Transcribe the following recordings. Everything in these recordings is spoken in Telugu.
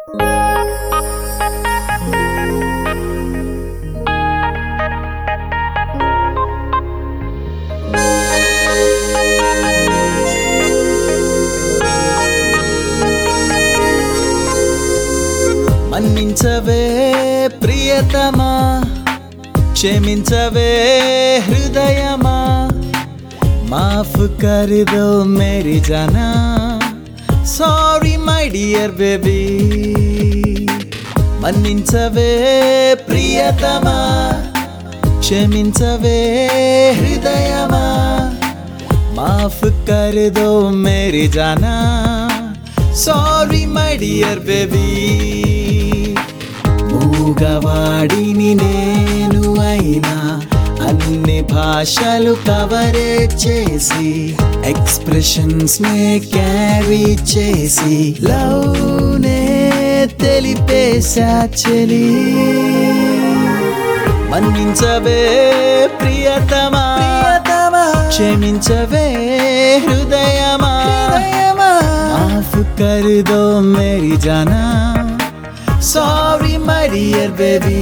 మన్నించవే ప్రియతమా క్షమించవే హృదయమా మాఫ్ కర్ దో మేరీ జానా సారీ మై డియర్ బేబీ మన్నించవే ప్రియతమా క్షమించవే హృదయమా మాఫ్ కర్ దో మేరీ జానా సారీ మై డియర్ బేబీ మూగవాడిని నేను అయినా అన్ని భాషలు కవరేజ్ చేసి ఎక్స్ప్రెషన్స్ నే క్యారీ చేసి లవ్ నే తెలిపేశా చెలి మన్నించవే ప్రియతమా క్షమించవే హృదయమా మాఫ్ కర్ దో మేరీ జానా sorry my dear baby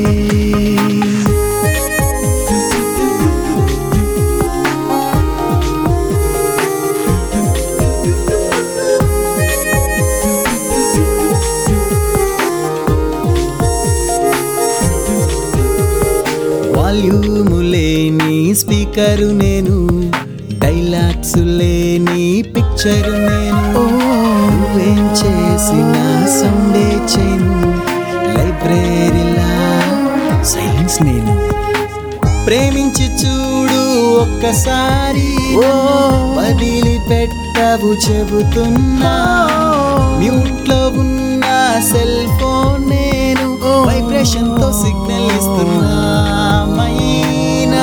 volume లేని స్పీకరు నేను డైలాగ్స్ లేని పిక్చరు నేను నువ్వేం చేసిన సౌండే చేయను లైబ్రరీలా సైలెన్స్ నేను ప్రేమించి చూడు ఒక్కసారి వదిలి పెట్టవు చెబుతున్నా మ్యూట్ లో ఉన్న సెల్ ఫోన్ నేను వైబ్రేషన్ తో సిగ్నల్ ఇస్తున్నా మైనా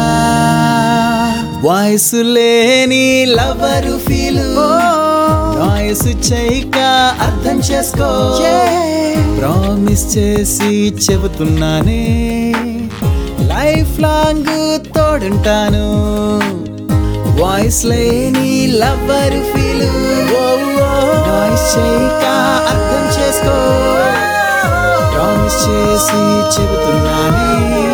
వాయిస్ లేని లవరు ఫీల్ నాయిస్ చేయక అర్థం చేసుకో ప్రామిస్ చేసి చెబుతున్నానే లైఫ్ లాంగ్ తోడుంటాను వాయిస్ లేని లవ్వర్ ఫీల్ నాయిస్ చేయక అర్థం చేసుకో ప్రామిస్ చేసి చెబుతున్నానే